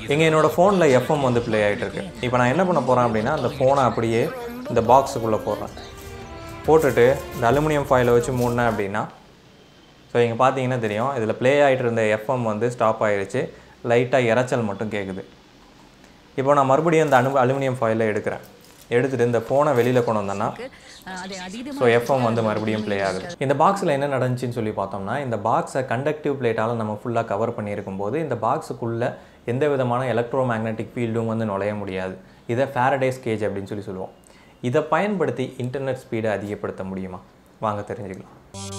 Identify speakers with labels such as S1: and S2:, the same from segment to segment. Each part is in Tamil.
S1: இங்கே என்னோடய ஃபோனில் எஃப்எம் வந்து ப்ளே ஆகிட்டு இருக்கு இப்போ நான் என்ன பண்ண போகிறேன் அப்படின்னா அந்த ஃபோனை அப்படியே இந்த பாக்ஸுக்குள்ளே போடுறேன் போட்டுட்டு இந்த அலுமினியம் ஃபாயிலை வச்சு மூடினேன் அப்படின்னா ஸோ இங்கே பார்த்தீங்கன்னா தெரியும் இதில் ப்ளே ஆகிட்டு இருந்த எஃப்எம் வந்து ஸ்டாப் ஆயிடுச்சு லைட்டாக இரைச்சல் மட்டும் கேட்குது இப்போ நான் மறுபடியும் இந்த அனு அலுமினியம் ஃபாயிலை எடுக்கிறேன் எடுத்துகிட்டு இந்த ஃபோனை வெளியில் கொண்டு வந்தேன்னா
S2: அதை அதீதமாக
S1: ஸோ எஃப்எம் வந்து மறுபடியும் ப்ளே ஆகுது இந்த பாக்ஸில் என்ன நடந்துச்சுன்னு சொல்லி பார்த்தோம்னா இந்த பாக்ஸை கண்டக்டிவ் பிளேட்டால் நம்ம ஃபுல்லாக கவர் பண்ணியிருக்கும் போது இந்த பாக்ஸுக்குள்ளே எந்த விதமான எலக்ட்ரோ மேக்னெட்டிக் ஃபீல்டும் வந்து நுழைய முடியாது இதை ஃபேரடேஸ் கேஜ் அப்படின்னு சொல்லி சொல்லுவோம் இதை பயன்படுத்தி இன்டர்நெட் ஸ்பீடை அதிகப்படுத்த முடியுமா வாங்க தெரிஞ்சுக்கலாம்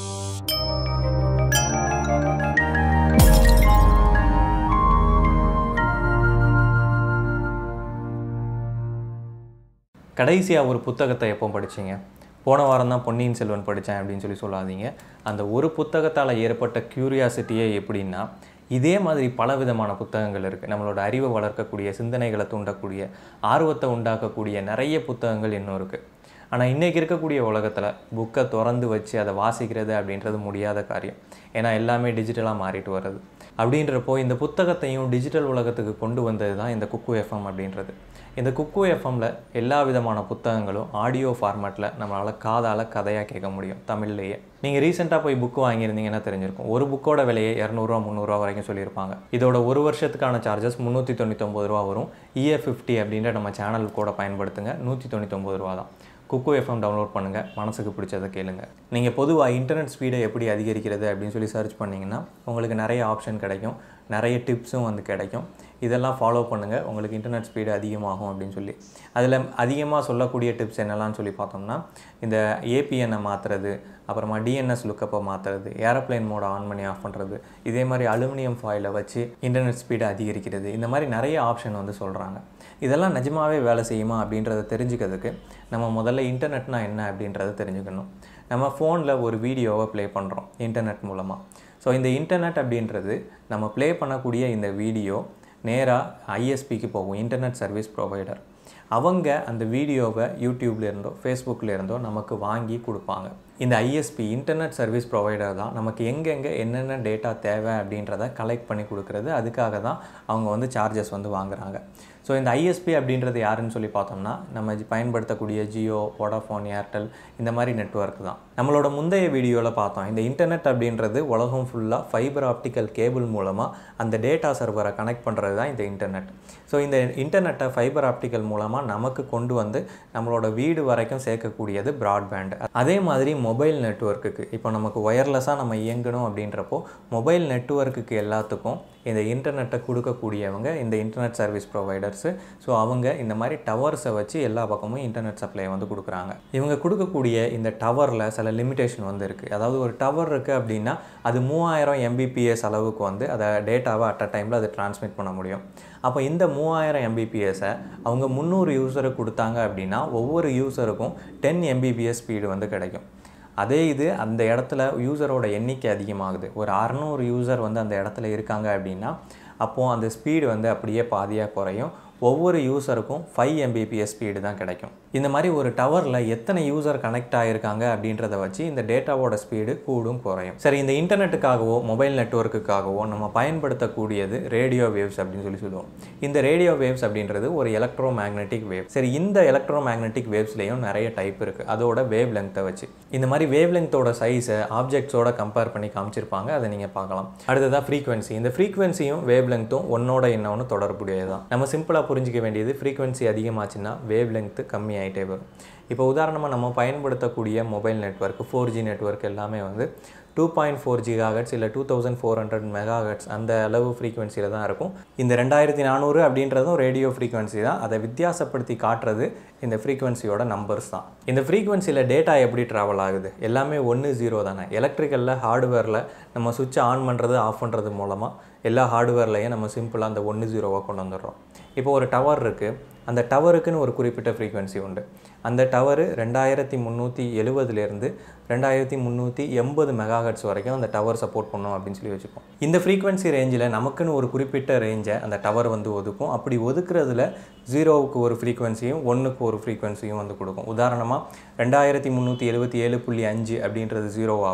S1: கடைசியாக ஒரு புத்தகத்தை எப்போ படிச்சீங்க போன வாரம் தான் பொன்னியின் செல்வன் படித்தேன் அப்படின்னு சொல்லி சொல்லாதீங்க அந்த ஒரு புத்தகத்தால் ஏற்பட்ட க்யூரியாசிட்டியே எப்படின்னா இதே மாதிரி பல விதமான புத்தகங்கள் இருக்குது நம்மளோட அறிவை வளர்க்கக்கூடிய சிந்தனைகளை தூண்டக்கூடிய ஆர்வத்தை உண்டாக்கக்கூடிய நிறைய புத்தகங்கள் இன்னும் இருக்குது ஆனால் இன்றைக்கி இருக்கக்கூடிய உலகத்தில் புக்கை திறந்து வச்சு அதை வாசிக்கிறது அப்படின்றது முடியாத காரியம் ஏன்னா எல்லாமே டிஜிட்டலாக மாறிட்டு வருது அப்படின்றப்போ இந்த புத்தகத்தையும் டிஜிட்டல் உலகத்துக்கு கொண்டு வந்தது தான் இந்த குக்கு எஃப்எம் அப்படின்றது இந்த குக்கு எஃப்எம்மில் எல்லா விதமான புத்தகங்களும் ஆடியோ ஃபார்மேட்டில் நம்மளால் காதால் கதையாக கேட்க முடியும் தமிழ்லேயே நீங்கள் ரீசெண்டாக போய் புக்கு வாங்கியிருந்தீங்கன்னா தெரிஞ்சிருக்கும் ஒரு புக்கோட விலையை இரநூறுவா முந்நூறுரூவா வரைக்கும் சொல்லியிருப்பாங்க இதோட ஒரு வருஷத்துக்கான சார்ஜஸ் முந்நூற்றி தொண்ணூத்தொம்பது ரூபா வரும் இயர் ஃபிஃப்டி அப்படின்ற நம்ம சேனல் கூட பயன்படுத்துங்க நூற்றி தொண்ணூத்தொம்பது ரூபா தான் குக்கு எஃப்எம் டவுன்லோட் பண்ணுங்கள் மனசுக்கு பிடிச்சதை கேளுங்க நீங்கள் பொதுவாக இன்டர்நெட் ஸ்பீடை எப்படி அதிகரிக்கிறது அப்படின்னு சொல்லி சர்ச் பண்ணிங்கன்னா உங்களுக்கு நிறைய ஆப்ஷன் கிடைக்கும் நிறைய டிப்ஸும் வந்து கிடைக்கும் இதெல்லாம் ஃபாலோ பண்ணுங்கள் உங்களுக்கு இன்டர்நெட் ஸ்பீடு அதிகமாகும் அப்படின்னு சொல்லி அதில் அதிகமாக சொல்லக்கூடிய டிப்ஸ் என்னெல்லாம் சொல்லி பார்த்தோம்னா இந்த ஏபிஎன்னை மாற்றுறது அப்புறமா டிஎன்எஸ் லுக்கப்பை மாற்றுறது ஏரோப்ளைன் மோட ஆன் பண்ணி ஆஃப் பண்ணுறது இதே மாதிரி அலுமினியம் ஃபாயிலை வச்சு இன்டர்நெட் ஸ்பீடை அதிகரிக்கிறது இந்த மாதிரி நிறைய ஆப்ஷன் வந்து சொல்கிறாங்க இதெல்லாம் நிஜமாவே வேலை செய்யுமா அப்படின்றத தெரிஞ்சுக்கிறதுக்கு நம்ம முதல்ல இன்டர்நெட்னா என்ன அப்படின்றத தெரிஞ்சுக்கணும் நம்ம ஃபோனில் ஒரு வீடியோவை ப்ளே பண்ணுறோம் இன்டர்நெட் மூலமாக ஸோ இந்த இன்டர்நெட் அப்படின்றது நம்ம ப்ளே பண்ணக்கூடிய இந்த வீடியோ நேராக ஐஎஸ்பிக்கு போகும் இன்டர்நெட் சர்வீஸ் ப்ரொவைடர் அவங்க அந்த வீடியோவை யூடியூப்ல இருந்தோ ஃபேஸ்புக்கில் இருந்தோ நமக்கு வாங்கி கொடுப்பாங்க இந்த ஐஎஸ்பி இன்டர்நெட் சர்வீஸ் ப்ரொவைடர் தான் நமக்கு எங்கெங்கே என்னென்ன டேட்டா தேவை அப்படின்றத கலெக்ட் பண்ணி கொடுக்குறது அதுக்காக தான் அவங்க வந்து சார்ஜஸ் வந்து வாங்குறாங்க ஸோ இந்த ஐஎஸ்பி அப்படின்றது யாருன்னு சொல்லி பார்த்தோம்னா நம்ம ஜி- பயன்படுத்தக்கூடிய ஜியோ வோடாஃபோன் ஏர்டெல் இந்த மாதிரி நெட்வொர்க் தான் நம்மளோட முந்தைய வீடியோவில் பார்த்தோம் இந்த இன்டர்நெட் அப்படின்றது உலகம் ஃபுல்லாக ஃபைபர் ஆப்டிக்கல் கேபிள் மூலமாக அந்த டேட்டா சர்வரை கனெக்ட் பண்ணுறது தான் இந்த இன்டர்நெட் ஸோ இந்த இன்டர்நெட்டை ஃபைபர் ஆப்டிக்கல் மூலமாக நமக்கு கொண்டு வந்து நம்மளோட வீடு வரைக்கும் சேர்க்கக்கூடியது ப்ராட்பேண்ட் அதே மாதிரி மொபைல் நெட்வொர்க்குக்கு இப்போ நமக்கு ஒயர்லெஸ்ஸாக நம்ம இயங்கணும் அப்படின்றப்போ மொபைல் நெட்வொர்க்குக்கு எல்லாத்துக்கும் இந்த இன்டர்நெட்டை கொடுக்கக்கூடியவங்க இந்த இன்டர்நெட் சர்வீஸ் ப்ரொவைடர்ஸு ஸோ அவங்க இந்த மாதிரி டவர்ஸை வச்சு எல்லா பக்கமும் இன்டர்நெட் சப்ளை வந்து கொடுக்குறாங்க இவங்க கொடுக்கக்கூடிய இந்த டவரில் சில லிமிடேஷன் வந்து இருக்குது அதாவது ஒரு டவர் இருக்குது அப்படின்னா அது மூவாயிரம் எம்பிபிஎஸ் அளவுக்கு வந்து அதை டேட்டாவை அட் அ டைமில் அதை டிரான்ஸ்மிட் பண்ண முடியும் அப்போ இந்த மூவாயிரம் எம்பிபிஎஸை அவங்க முந்நூறு யூசருக்கு கொடுத்தாங்க அப்படின்னா ஒவ்வொரு யூசருக்கும் டென் எம்பிபிஎஸ் ஸ்பீடு வந்து கிடைக்கும் அதே இது அந்த இடத்துல யூசரோட எண்ணிக்கை அதிகமாகுது ஒரு அறநூறு யூசர் வந்து அந்த இடத்துல இருக்காங்க அப்படின்னா அப்போது அந்த ஸ்பீடு வந்து அப்படியே பாதியாக குறையும் ஒவ்வொரு யூசருக்கும் ஃபைவ் எம்பிபிஎஸ் ஸ்பீடு தான் கிடைக்கும் இந்த மாதிரி ஒரு டவரில் எத்தனை யூசர் கனெக்ட் ஆகிருக்காங்க அப்படின்றத வச்சு இந்த டேட்டாவோட ஸ்பீடு கூடும் குறையும் சரி இந்த இன்டர்நெட்டுக்காகவோ மொபைல் நெட்வொர்க்குக்காகவோ நம்ம பயன்படுத்தக்கூடியது ரேடியோ வேவ்ஸ் அப்படின்னு சொல்லி சொல்லுவோம் இந்த ரேடியோ வேவ்ஸ் அப்படின்றது ஒரு எலக்ட்ரோ மேக்னெட்டிக் வேவ் சரி இந்த எலக்ட்ரோ மேக்னெட்டிக் வேவ்ஸ்லேயும் நிறைய டைப் இருக்குது அதோட வேவ் லெங்க்த்தை வச்சு இந்த மாதிரி வேவ் லெங்க்த்தோட சைஸை ஆப்ஜெக்ட்ஸோட கம்பேர் பண்ணி காமிச்சிருப்பாங்க அதை நீங்கள் பார்க்கலாம் அடுத்ததாக ஃப்ரீக்வன்சி இந்த ஃப்ரீக்வன்சியும் வேவ் லெங்க்த்தும் ஒன்னோட இன்னொன்று தொடர்புடையது தான் நம்ம சிம்பிளாக புரிஞ்சிக்க வேண்டியது ஃப்ரீக்வன்சி அதிகமாச்சுன்னா வேவ் லெங்க்த்து கம்மியாயிட்டே வரும் இப்போ உதாரணமாக நம்ம பயன்படுத்தக்கூடிய mobile network four G network எல்லாமே வந்து டூ பாயிண்ட் ஃபோர் ஜிகாஹெட்ஸ் இல்லை two thousand four hundred megahertz அந்த அளவு ஃப்ரீக்வன்சியில் தான் இருக்கும் இந்த ரெண்டாயிரத்தி நானூறு அப்படின்றதும் ரேடியோ ஃப்ரீக்வன்சி தான் அதை வித்தியாசப்படுத்தி காட்டுறது இந்த ஃப்ரீக்வன்சியோட நம்பர்ஸ் தான் இந்த ஃப்ரீக்வன்சியில் டேட்டா எப்படி ட்ராவல் ஆகுது எல்லாமே ஒன்று ஜீரோ தானே எலக்ட்ரிக்கலில் ஹார்ட்வேரில் நம்ம சுவிட்சை ஆன் பண்ணுறது ஆஃப் பண்ணுறது மூலமாக எல்லா ஹார்ட்வேர்லையும் நம்ம சிம்பிளாக அந்த ஒன்று ஜீரோவாக கொண்டு வந்துடுறோம் இப்போ ஒரு டவர் இருக்குது அந்த டவருக்குன்னு ஒரு குறிப்பிட்ட ஃப்ரீக்வன்சி உண்டு அந்த டவரு ரெண்டாயிரத்தி முந்நூற்றி எழுபதுலேருந்து ரெண்டாயிரத்தி முந்நூற்றி எண்பது மெகாஹெட்ஸ் வரைக்கும் அந்த டவர் சப்போர்ட் பண்ணும் அப்படின்னு சொல்லி வச்சுப்போம் இந்த ஃப்ரீக்வன்சி ரேஞ்சில் நமக்குன்னு ஒரு குறிப்பிட்ட ரேஞ்சை அந்த டவர் வந்து ஒதுக்கும் அப்படி ஒதுக்குறதுல ஜீரோவுக்கு ஒரு ஃப்ரீக்வன்சியும் ஒன்றுக்கு ஒரு ஃப்ரீக்வன்சியும் வந்து கொடுக்கும் உதாரணமாக ரெண்டாயிரத்தி முந்நூற்றி எழுபத்தி ஏழு புள்ளி அஞ்சு அப்படின்றது ஜீரோவாகும்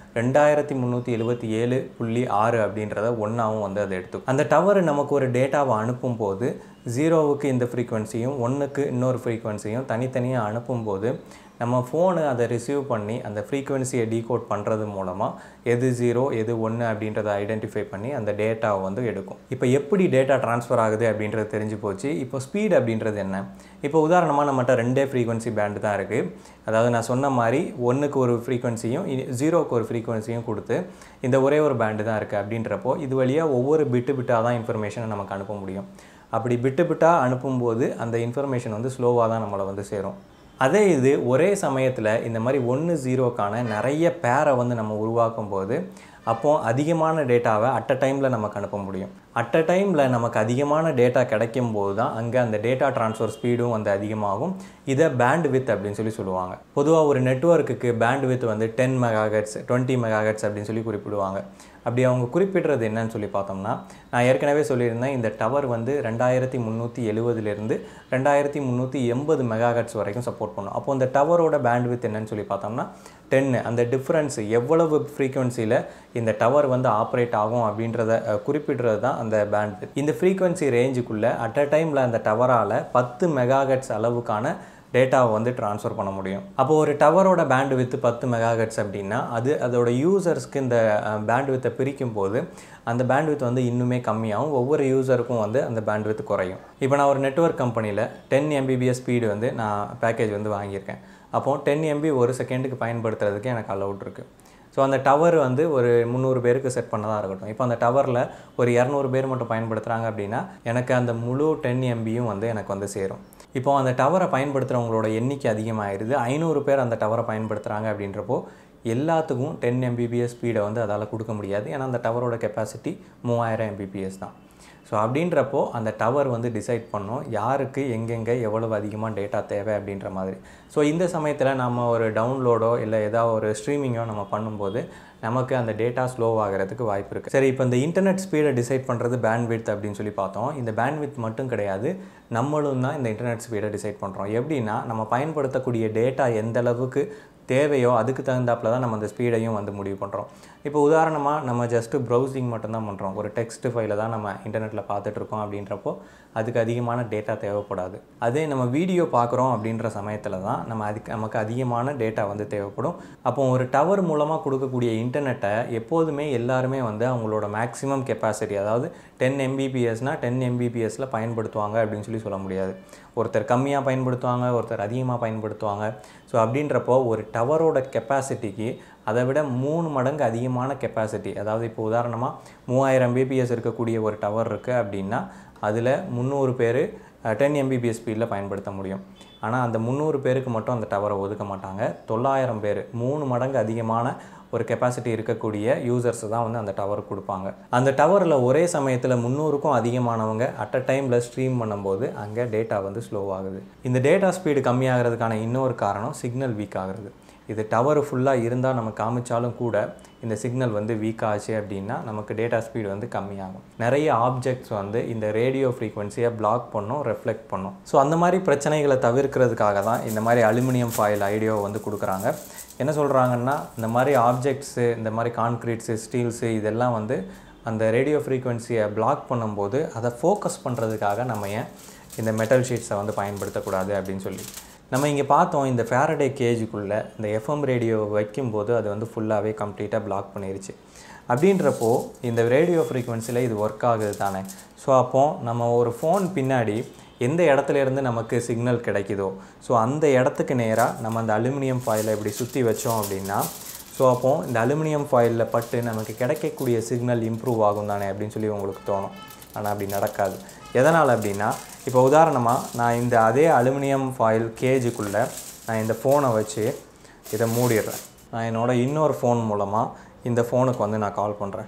S1: ரெண்டாயிரத்தி முந்நூற்றி எழுபத்தி ஏழு புள்ளி ஆறு அப்படின்றத ஒன்றாவும் வந்து அதை எடுத்துக்கும் அந்த டவர் நமக்கு ஒரு டேட்டாவை அனுப்பும் போது ஜீரோவுக்கு இந்த ஃப்ரீக்வன்சியும் ஒன்றுக்கு இன்னொரு ஃப்ரீக்வன்சியும் தனித்தனியாக அனுப்பும்போது நம்ம ஃபோனு அதை ரிசீவ் பண்ணி அந்த ஃப்ரீக்வன்சியை டீகோட் பண்ணுறது மூலமாக எது ஜீரோ எது ஒன்று அப்படின்றத ஐடென்டிஃபை பண்ணி அந்த டேட்டாவை வந்து எடுக்கும் இப்போ எப்படி டேட்டா ட்ரான்ஸ்ஃபர் ஆகுது அப்படின்றது தெரிஞ்சு போச்சு இப்போ ஸ்பீட் அப்படின்றது என்ன இப்போ உதாரணமாக நம்மகிட்ட ரெண்டே ஃப்ரீக்வன்சி பேண்டு தான் இருக்குது அதாவது நான் சொன்ன மாதிரி ஒன்றுக்கு ஒரு ஃப்ரீக்வன்சியும் ஜீரோக்கு ஒரு ஃப்ரீக்வன்சியும் கொடுத்து இந்த ஒரே ஒரு பேண்டு தான் இருக்குது அப்படின்றப்போ இது வழியாக ஒவ்வொரு பிட்டு பிட்டாக தான் இன்ஃபர்மேஷனை நமக்கு அனுப்ப முடியும் அப்படி பிட்டு பிட்டாக அனுப்பும்போது அந்த இன்ஃபர்மேஷன் வந்து ஸ்லோவாக தான் நம்மளை வந்து சேரும் அதே இது ஒரே சமயத்தில் இந்த மாதிரி ஒன்று ஜீரோக்கான நிறைய பேரை வந்து நம்ம உருவாக்கும் போது அப்போது அதிகமான டேட்டாவை அட் அ டைமில் நமக்கு அனுப்ப முடியும் அட் அ டைமில் நமக்கு அதிகமான டேட்டா கிடைக்கும் போது தான் அங்கே அந்த டேட்டா ட்ரான்ஸ்ஃபர் ஸ்பீடும் வந்து அதிகமாகும் இதை பேண்ட் வித் அப்படின்னு சொல்லி சொல்லுவாங்க பொதுவாக ஒரு நெட்ஒர்க்குக்கு பேண்ட் வித் வந்து டென் மெகாஹெட்ஸ் டுவெண்ட்டி மெகாஹெட்ஸ் அப்படின்னு சொல்லி குறிப்பிடுவாங்க அப்படி அவங்க குறிப்பிடுறது என்னன்னு சொல்லி பார்த்தோம்னா நான் ஏற்கனவே சொல்லியிருந்தேன் இந்த டவர் வந்து ரெண்டாயிரத்தி முந்நூற்றி எழுபதுலேருந்து ரெண்டாயிரத்தி முந்நூற்றி எண்பது மெகாஹெட்ஸ் வரைக்கும் சப்போர்ட் பண்ணும் அப்போ இந்த டவரோட பேண்ட் வித் என்னன்னு சொல்லி பார்த்தோம்னா டென்னு அந்த டிஃப்ரென்ஸ் எவ்வளவு ஃப்ரீக்வன்சியில் இந்த டவர் வந்து ஆப்ரேட் ஆகும் அப்படின்றத அஹ், குறிப்பிடுறது தான் அந்த பேண்ட் வித் இந்த ஃப்ரீக்வன்சி ரேஞ்சுக்குள்ளே அட் அ டைமில் அந்த டவரால் பத்து மெகாஹெட்ஸ் அளவுக்கான டேட்டாவை வந்து ட்ரான்ஸ்ஃபர் பண்ண முடியும் அப்போ ஒரு டவரோட பேண்ட் வித்து பத்து மெகாஹெட்ஸ் அப்படின்னா அது அதோட யூசர்ஸ்க்கு இந்த பேண்ட் வித்தை பிரிக்கும் போது அந்த பேண்ட் வித் வந்து இன்னுமே கம்மியாகும் ஒவ்வொரு யூசருக்கும் வந்து அந்த பேண்ட் வித் குறையும் இப்போ நான் ஒரு நெட்வொர்க் கம்பெனியில் டென் எம்பிபிஎஸ் ஸ்பீடு வந்து நான் பேக்கேஜ் வந்து வாங்கியிருக்கேன் அப்போது டென் எம்பி ஒரு செகண்டுக்கு பயன்படுத்துறதுக்கு எனக்கு அலௌட் இருக்குது ஸோ அந்த டவர் வந்து ஒரு முந்நூறு பேருக்கு செட் பண்ணதாக இருக்கட்டும் இப்போ அந்த டவரில் ஒரு இரநூறு பேர் மட்டும் பயன்படுத்துகிறாங்க அப்படின்னா எனக்கு அந்த முழு டென் எம்பியும் வந்து எனக்கு வந்து சேரும் இப்போ அந்த டவரை பயன்படுத்துகிறவங்களோட எண்ணிக்கை அதிகமாகிடுது ஐநூறு பேர் அந்த டவரை பயன்படுத்துகிறாங்க அப்படின்றப்போ எல்லாத்துக்கும் டென் எம்பிபிஎஸ் ஸ்பீடை வந்து அதால் கொடுக்க முடியாது ஏன்னா அந்த டவரோட கெப்பாசிட்டி மூவாயிரம் எம்பிபிஎஸ் தான் ஸோ அப்படின்றப்போ அந்த டவர் வந்து டிசைட் பண்ணும் யாருக்கு எங்கெங்கே எவ்வளவு அதிகமாக டேட்டா தேவை அப்படின்ற மாதிரி ஸோ இந்த சமயத்தில் நம்ம ஒரு டவுன்லோடோ இல்லை ஏதாவது ஒரு ஸ்ட்ரீமிங்கோ நம்ம பண்ணும்போது நமக்கு அந்த டேட்டா ஸ்லோ ஆகிறதுக்கு வாய்ப்பு இருக்குது சரி இப்போ இந்த இன்டர்நெட் ஸ்பீடை டிசைட் பண்ணுறது பேண்ட்வித் அப்படின்னு சொல்லி பார்த்தோம் இந்த பேண்ட்வித் மட்டும் கிடையாது நம்மளும் தான் இந்த இன்டர்நெட் ஸ்பீடை டிசைட் பண்ணுறோம் எப்படின்னா நம்ம பயன்படுத்தக்கூடிய டேட்டா எந்த அளவுக்கு தேவையோ அதுக்கு தகுந்தாப்புல தான் நம்ம அந்த ஸ்பீடையும் வந்து முடிவு பண்ணுறோம் இப்போ உதாரணமாக நம்ம ஜஸ்ட்டு ப்ரௌசிங் மட்டும்தான் பண்ணுறோம் ஒரு டெக்ஸ்ட் ஃபைலை தான் நம்ம இன்டர்நெட்டில் பார்த்துட்ருக்கோம் அப்படின்றப்போ அதுக்கு அதிகமான டேட்டா தேவைப்படாது அதே நம்ம வீடியோ பார்க்குறோம் அப்படின்ற சமயத்தில் தான் நம்ம அதுக்கு நமக்கு அதிகமான டேட்டா வந்து தேவைப்படும் அப்போ ஒரு டவர் மூலமாக கொடுக்கக்கூடிய இன்டர்நெட்டை எப்போதுமே எல்லாருமே வந்து அவங்களோட மேக்ஸிமம் கெப்பாசிட்டி அதாவது டென் எம்பிபிஎஸ்னால் டென் எம்பிபிஎஸ்சில் பயன்படுத்துவாங்க அப்படின்னு சொல்லி சொல்ல முடியாது ஒருத்தர் கம்மியாக பயன்படுத்துவாங்க ஒருத்தர் அதிகமாக பயன்படுத்துவாங்க ஸோ அப்படின்றப்போ ஒரு டவரோட கெப்பாசிட்டிக்கு அதை விட மூணு மடங்கு அதிகமான கெப்பாசிட்டி அதாவது இப்போ உதாரணமாக மூவாயிரம் பிபிஎஸ் இருக்கக்கூடிய ஒரு டவர் இருக்குது அப்படின்னா அதில் முந்நூறு பேர் டென் எம்பிபிஎஸ் ஸ்பீடில் பயன்படுத்த முடியும் ஆனால் அந்த முந்நூறு பேருக்கு மட்டும் அந்த டவரை ஒதுக்க மாட்டாங்க தொள்ளாயிரம் பேர் மூணு மடங்கு அதிகமான ஒரு கெப்பாசிட்டி இருக்கக்கூடிய யூசர்ஸ் தான் வந்து அந்த டவர் கொடுப்பாங்க அந்த டவரில் ஒரே சமயத்தில் முந்நூறுக்கும் அதிகமானவங்க அட் அ டைமில் ஸ்ட்ரீம் பண்ணும்போது அங்கே டேட்டா வந்து ஸ்லோ ஆகுது இந்த டேட்டா ஸ்பீடு கம்மியாகிறதுக்கான இன்னொரு காரணம் சிக்னல் வீக் ஆகுறது இது டவர் ஃபுல்லாக இருந்தால் நம்ம காமிச்சாலும் கூட இந்த சிக்னல் வந்து வீக் ஆச்சு அப்படின்னா நமக்கு டேட்டா ஸ்பீடு வந்து கம்மியாகும் நிறைய ஆப்ஜெக்ட்ஸ் வந்து இந்த ரேடியோ ஃப்ரீக்வன்சியை பிளாக் பண்ணும் ரெஃப்ளெக்ட் பண்ணும் ஸோ அந்த மாதிரி பிரச்சனைகளை தவிர்க்கிறதுக்காக தான் இந்த மாதிரி அலுமினியம் ஃபாயில் ஐடியோ வந்து கொடுக்குறாங்க என்ன சொல்கிறாங்கன்னா இந்த மாதிரி ஆப்ஜெக்ட்ஸு இந்த மாதிரி கான்க்ரீட்ஸு ஸ்டீல்ஸு இதெல்லாம் வந்து அந்த ரேடியோ ஃப்ரீக்வன்சியை பிளாக் பண்ணும்போது அதை ஃபோக்கஸ் பண்ணுறதுக்காக நம்ம ஏன் இந்த மெட்டல் ஷீட்ஸை வந்து பயன்படுத்தக்கூடாது அப்படின்னு சொல்லி நம்ம இங்கே பார்த்தோம் இந்த ஃபேரடே கேஜுக்குள்ளே இந்த எஃப்எம் ரேடியோ வைக்கும்போது அது வந்து ஃபுல்லாகவே கம்ப்ளீட்டாக பிளாக் பண்ணிருச்சு அப்படின்றப்போ இந்த ரேடியோ ஃப்ரீக்வன்சியில் இது ஒர்க் ஆகுது தானே ஸோ அப்போது நம்ம ஒரு ஃபோன் பின்னாடி எந்த இடத்துல இருந்து நமக்கு சிக்னல் கிடைக்குதோ ஸோ அந்த இடத்துக்கு நேராக நம்ம அந்த அலுமினியம் ஃபாயிலை இப்படி சுற்றி வச்சோம் அப்படின்னா ஸோ அப்போது இந்த அலுமினியம் ஃபாயிலில் பட்டு நமக்கு கிடைக்கக்கூடிய சிக்னல் இம்ப்ரூவ் ஆகும் தானே அப்படின்னு சொல்லி உங்களுக்கு தோணும் ஆனால் அப்படி நடக்காது எதனால் அப்படின்னா இப்போ உதாரணமாக நான் இந்த அதே அலுமினியம் ஃபாயில் கேஜுக்குள்ளே நான் இந்த ஃபோனை வச்சு இதை மூடிடுறேன் நான் என்னோட இன்னொரு ஃபோன் மூலமாக இந்த ஃபோனுக்கு வந்து நான் கால் பண்ணுறேன்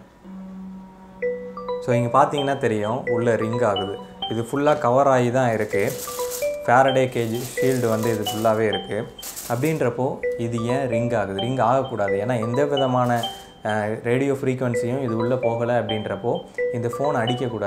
S1: ஸோ இங்கே பார்த்தீங்கன்னா தெரியும் உள்ளே ரிங் ஆகுது இது ஃபுல்லாக கவர் ஆகி தான் இருக்குது ஃபேரடே கேஜி ஷீல்டு வந்து இது ஃபுல்லாகவே இருக்குது அப்படின்றப்போ இது ஏன் ரிங் ஆகுது ரிங் ஆகக்கூடாது ஏன்னா எந்த விதமான ரேடியோ ஃப்ரீக்வன்சியும் இது உள்ளே போகலை அப்படின்றப்போ இந்த ஃபோன் அடிக்கக்கூடாது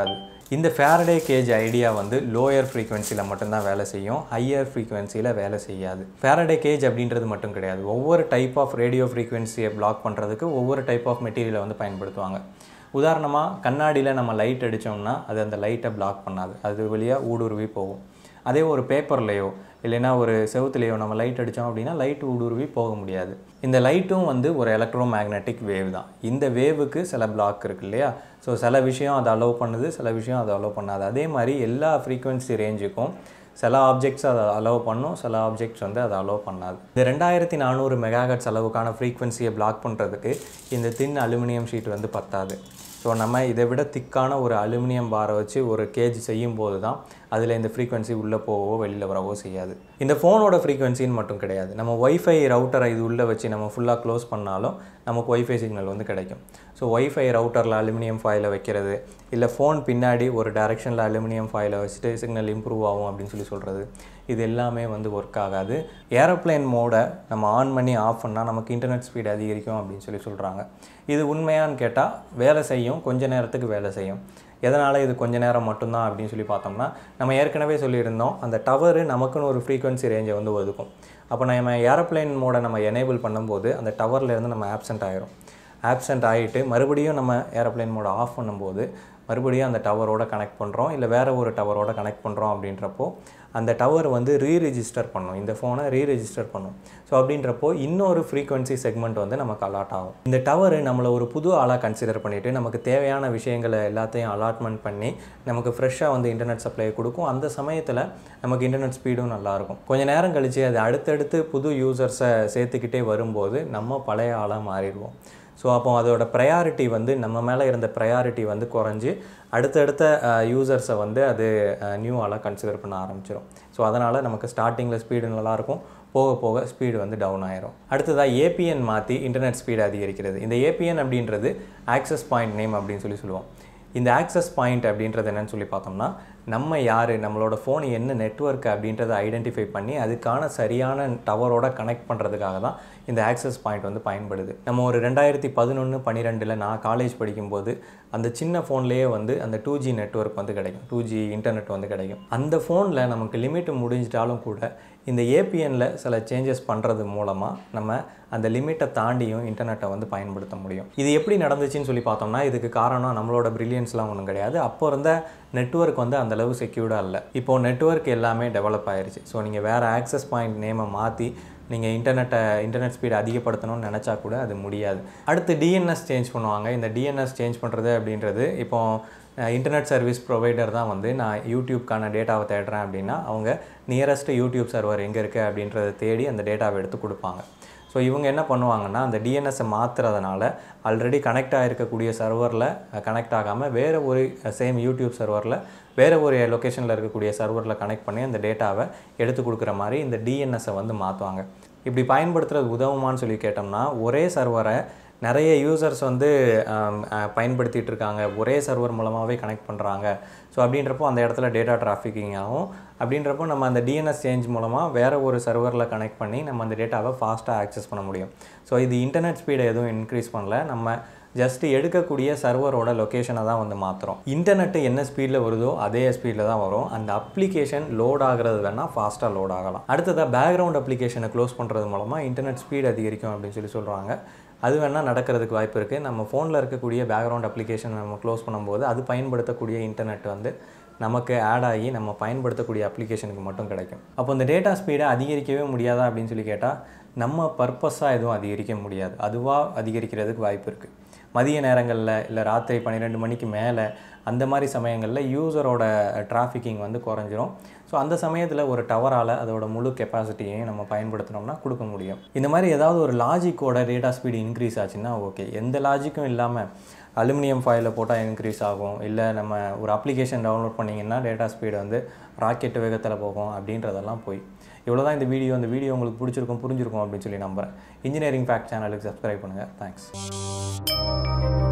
S1: இந்த ஃபேரடே கேஜ் ஐடியா வந்து லோயர் ஃப்ரீக்வன்சியில் மட்டும்தான் வேலை செய்யும் ஹையர் ஃப்ரீக்வன்சியில் வேலை செய்யாது ஃபேரடே கேஜ் அப்படின்றது மட்டும் கிடையாது ஒவ்வொரு டைப் ஆஃப் ரேடியோ ஃப்ரீக்வன்சியை பிளாக் பண்ணுறதுக்கு ஒவ்வொரு டைப் ஆஃப் மெட்டீரியலை வந்து பயன்படுத்துவாங்க உதாரணமாக கண்ணாடியில் நம்ம லைட் அடித்தோம்னா அது அந்த லைட்டை பிளாக் பண்ணாது அது வழியாக ஊடுருவி போகும் அதே ஒரு பேப்பர்லேயோ இல்லைன்னா ஒரு செவுத்துலேயோ நம்ம லைட் அடித்தோம் அப்படின்னா லைட் ஊடுருவி போக முடியாது இந்த லைட்டும் வந்து ஒரு எலக்ட்ரோ மேக்னெட்டிக் வேவ் தான் இந்த வேவுக்கு சில பிளாக் இருக்கு இல்லையா ஸோ சில விஷயம் அதை அலோவ் பண்ணுது சில விஷயம் அதை அலோவ் பண்ணாது அதே மாதிரி எல்லா ஃப்ரீக்வன்சி ரேஞ்சுக்கும் சில ஆப்ஜெக்ட்ஸ் அதை அலோவ் பண்ணும் சில ஆப்ஜெக்ட்ஸ் வந்து அதை அலோவ் பண்ணாது இந்த ரெண்டாயிரத்தி நானூறு மெகாஹெட்ஸ் அளவுக்கான ஃப்ரீக்வன்சியை பிளாக் பண்ணுறதுக்கு இந்த தின் அலுமினியம் ஷீட் வந்து பத்தாது ஸோ நம்ம இதை விட திக்கான ஒரு அலுமினியம் பாரை வச்சு ஒரு கேஜ் செய்யும் போது தான் அதில் இந்த ஃப்ரீக்வன்சி உள்ளே போகவோ வெளியில் வரவோ செய்யாது இந்த ஃபோனோட ஃப்ரீக்வன்சின்னு மட்டும் கிடையாது நம்ம ஒய்ஃபை ரவுட்டரை இது உள்ளே வச்சு நம்ம ஃபுல்லாக க்ளோஸ் பண்ணாலும் நமக்கு ஒய்ஃபை சிக்னல் வந்து கிடைக்கும் ஸோ ஒய்ஃபை ரவுட்டரில் அலுமினியம் ஃபாயிலை வைக்கிறது இல்லை ஃபோன் பின்னாடி ஒரு டைரெக்ஷனில் அலுமினியம் ஃபாயிலை வச்சுட்டு சிக்னல் இம்ப்ரூவ் ஆகும் அப்படின்னு சொல்லி சொல்கிறது இது எல்லாமே வந்து ஒர்க் ஆகாது ஏரோப்ளேன் மோடை நம்ம ஆன் பண்ணி ஆஃப் பண்ணால் நமக்கு இன்டர்நெட் ஸ்பீட் அதிகரிக்கும் அப்படின்னு சொல்லி சொல்கிறாங்க இது உண்மையான்னு கேட்டால் வேலை செய்யும் கொஞ்ச நேரத்துக்கு வேலை செய்யும் எதனால் இது கொஞ்ச நேரம் மட்டும்தான் அப்படின்னு சொல்லி பார்த்தோம்னா நம்ம ஏற்கனவே சொல்லியிருந்தோம் அந்த டவரு நமக்குன்னு ஒரு ஃப்ரீக்வன்சி ரேஞ்சை வந்து ஒதுக்கும் அப்போ நம்ம ஏரோப்ளேன் மோடை நம்ம எனேபிள் பண்ணும்போது அந்த டவர்லேருந்து நம்ம ஆப்சென்ட் ஆயிரும் ஆப்சென்ட் ஆகிட்டு மறுபடியும் நம்ம ஏரோப்ளேன் மோட ஆஃப் பண்ணும்போது மறுபடியும் அந்த டவரோட கனெக்ட் பண்ணுறோம் இல்லை வேறு ஒரு டவரோட கனெக்ட் பண்ணுறோம் அப்படின்றப்போ அந்த டவர் வந்து ரீ ரெஜிஸ்டர் பண்ணும் இந்த ஃபோனை ரீ ரெஜிஸ்டர் பண்ணும் ஸோ அப்படின்றப்போ இன்னொரு ஃப்ரீக்வன்சி செக்மெண்ட் வந்து நமக்கு அலாட் ஆகும் இந்த டவர் நம்மளை ஒரு புது ஆளாக கன்சிடர் பண்ணிவிட்டு நமக்கு தேவையான விஷயங்களை எல்லாத்தையும் அலாட்மெண்ட் பண்ணி நமக்கு ஃப்ரெஷ்ஷாக வந்து இன்டர்நெட் சப்ளை கொடுக்கும் அந்த சமயத்தில் நமக்கு இன்டர்நெட் ஸ்பீடும் நல்லாயிருக்கும் கொஞ்ச நேரம் கழித்து அது அடுத்தடுத்து புது யூசர்ஸை சேர்த்துக்கிட்டே வரும்போது நம்ம பழைய ஆளாக மாறிடுவோம் ஸோ அப்போ அதோட ப்ரையாரிட்டி வந்து நம்ம மேலே இருந்த ப்ரையாரிட்டி வந்து குறைஞ்சி அடுத்தடுத்த யூசர்ஸை வந்து அது நியூ ஆளாக கன்சிடர் பண்ண ஆரம்பிச்சிடும் ஸோ அதனால் நமக்கு ஸ்டார்டிங்கில் ஸ்பீடு நல்லாயிருக்கும் போக போக ஸ்பீடு வந்து டவுன் ஆயிரும் அடுத்ததாக ஏபிஎன் மாற்றி இன்டர்நெட் ஸ்பீடு அதிகரிக்கிறது இந்த ஏபிஎன் அப்படின்றது ஆக்சஸ் பாயிண்ட் நேம் அப்படின்னு சொல்லி சொல்லுவோம் இந்த ஆக்சஸ் பாயிண்ட் அப்படின்றது என்னன்னு சொல்லி பார்த்தோம்னா நம்ம யார் நம்மளோட ஃபோன் என்ன நெட்ஒர்க் அப்படின்றத ஐடென்டிஃபை பண்ணி அதுக்கான சரியான டவரோட கனெக்ட் பண்ணுறதுக்காக தான் இந்த ஆக்சஸ் பாயிண்ட் வந்து பயன்படுது நம்ம ஒரு ரெண்டாயிரத்தி பதினொன்று பன்னிரெண்டில் நான் காலேஜ் படிக்கும்போது அந்த சின்ன ஃபோன்லேயே வந்து அந்த டூ ஜி நெட்ஒர்க் வந்து கிடைக்கும் டூ ஜி இன்டர்நெட் வந்து கிடைக்கும் அந்த ஃபோனில் நமக்கு லிமிட் முடிஞ்சிட்டாலும் கூட இந்த ஏபிஎனில் சில சேஞ்சஸ் பண்ணுறது மூலமாக நம்ம அந்த லிமிட்டை தாண்டியும் இன்டர்நெட்டை வந்து பயன்படுத்த முடியும் இது எப்படி நடந்துச்சுன்னு சொல்லி பார்த்தோம்னா இதுக்கு காரணம் நம்மளோட ப்ரில்லியன்ஸ்லாம் ஒன்றும் கிடையாது அப்போ இருந்த நெட்ஒர்க் வந்து அந்தளவு செக்யூர்டாக இல்லை இப்போது நெட்ஒர்க் எல்லாமே டெவலப் ஆயிருச்சு ஸோ நீங்கள் வேறு ஆக்சஸ் பாயிண்ட் நேமை மாற்றி நீங்கள் இன்டர்நெட்டை இன்டர்நெட் ஸ்பீட் அதிகப்படுத்தணும்னு நினச்சா கூட அது முடியாது அடுத்து டிஎன்எஸ் சேஞ்ச் பண்ணுவாங்க இந்த டிஎன்எஸ் சேஞ்ச் பண்ணுறது அப்படின்றது இப்போ இன்டர்நெட் சர்வீஸ் ப்ரொவைடர் தான் வந்து நான் யூடியூப்க்கான டேட்டாவை தேடுறேன் அப்படின்னா அவங்க நியரஸ்ட் யூடியூப் சர்வர் எங்கே இருக்குது அப்படின்றத தேடி அந்த டேட்டாவை எடுத்து கொடுப்பாங்க ஸோ இவங்க என்ன பண்ணுவாங்கன்னா அந்த டிஎன்எஸை மாற்றுறதுனால ஆல்ரெடி கனெக்ட் ஆகிருக்கக்கூடிய சர்வரில் கனெக்ட் ஆகாமல் வேறு ஒரு சேம் யூடியூப் சர்வரில் வேறு ஒரு லொக்கேஷனில் இருக்கக்கூடிய சர்வரில் கனெக்ட் பண்ணி அந்த டேட்டாவை எடுத்து கொடுக்குற மாதிரி இந்த டிஎன்எஸை வந்து மாற்றுவாங்க இப்படி பயன்படுத்துறது உதவுமான்னு சொல்லி கேட்டோம்னா ஒரே சர்வரை நிறைய யூசர்ஸ் வந்து பயன்படுத்திகிட்டு இருக்காங்க ஒரே சர்வர் மூலமாகவே கனெக்ட் பண்ணுறாங்க ஸோ அப்படின்றப்போ அந்த இடத்துல டேட்டா டிராஃபிக்கிங் ஆகும் அப்படின்றப்போ நம்ம அந்த டிஎன்எஸ் சேஞ்ச் மூலமாக வேறு ஒரு சர்வரில் கனெக்ட் பண்ணி நம்ம அந்த டேட்டாவை ஃபாஸ்ட்டாக ஆக்சஸ் பண்ண முடியும் ஸோ இது இன்டர்நெட் ஸ்பீடை எதுவும் இன்க்ரீஸ் பண்ணல நம்ம ஜஸ்ட் எடுக்கக்கூடிய சர்வரோட லொக்கேஷனை தான் வந்து மாற்றுறோம் இன்டர்நெட்டு என்ன ஸ்பீடில் வருதோ அதே ஸ்பீடில் தான் வரும் அந்த அப்ளிகேஷன் லோட் ஆகிறது வேணால் ஃபாஸ்ட்டாக லோட் ஆகலாம் அடுத்ததாக பேக்ரவுண்ட் அப்ளிகேஷனை க்ளோஸ் பண்ணுறது மூலமாக இன்டர்நெட் ஸ்பீட் அதிகரிக்கும் அப்படின்னு சொல்லி சொல்கிறாங்க அது வேணால் நடக்கிறதுக்கு வாய்ப்பு இருக்குது நம்ம ஃபோனில் இருக்கக்கூடிய பேக்ரவுண்ட் அப்ளிகேஷன் நம்ம க்ளோஸ் பண்ணும்போது அது பயன்படுத்தக்கூடிய இன்டர்நெட் வந்து நமக்கு ஆட் ஆகி நம்ம பயன்படுத்தக்கூடிய அப்ளிகேஷனுக்கு மட்டும் கிடைக்கும் அப்போ இந்த டேட்டா ஸ்பீடை அதிகரிக்கவே முடியாதா அப்படின்னு சொல்லி கேட்டால் நம்ம பர்பஸாக எதுவும் அதிகரிக்க முடியாது அதுவாக அதிகரிக்கிறதுக்கு வாய்ப்பு இருக்குது மதிய நேரங்களில் இல்லை ராத்திரி பன்னிரெண்டு மணிக்கு மேலே அந்த மாதிரி சமயங்களில் யூசரோட டிராஃபிக்கிங் வந்து குறைஞ்சிரும் ஸோ அந்த சமயத்தில் ஒரு டவரால் அதோட முழு கெப்பாசிட்டியையும் நம்ம பயன்படுத்தினோம்னா கொடுக்க முடியும் இந்த மாதிரி ஏதாவது ஒரு லாஜிக்கோட டேட்டா ஸ்பீடு இன்க்ரீஸ் ஆச்சுன்னா ஓகே எந்த லாஜிக்கும் இல்லாமல் அலுமினியம் ஃபாயிலில் போட்டால் இன்க்ரீஸ் ஆகும் இல்லை நம்ம ஒரு அப்ளிகேஷன் டவுன்லோட் பண்ணிங்கன்னா டேட்டா ஸ்பீடு வந்து ராக்கெட் வேகத்தில் போகும் அப்படின்றதெல்லாம் போய் இவ்வளோ தான் இந்த வீடியோ இந்த வீடியோ உங்களுக்கு பிடிச்சிருக்கும் புரிஞ்சிருக்கும் அப்படின்னு சொல்லி நம்புகிறேன் இன்ஜினியரிங் ஃபேக்ட் சேனலுக்கு சப்ஸ்கிரைப் பண்ணுங்கள் தேங்க்ஸ்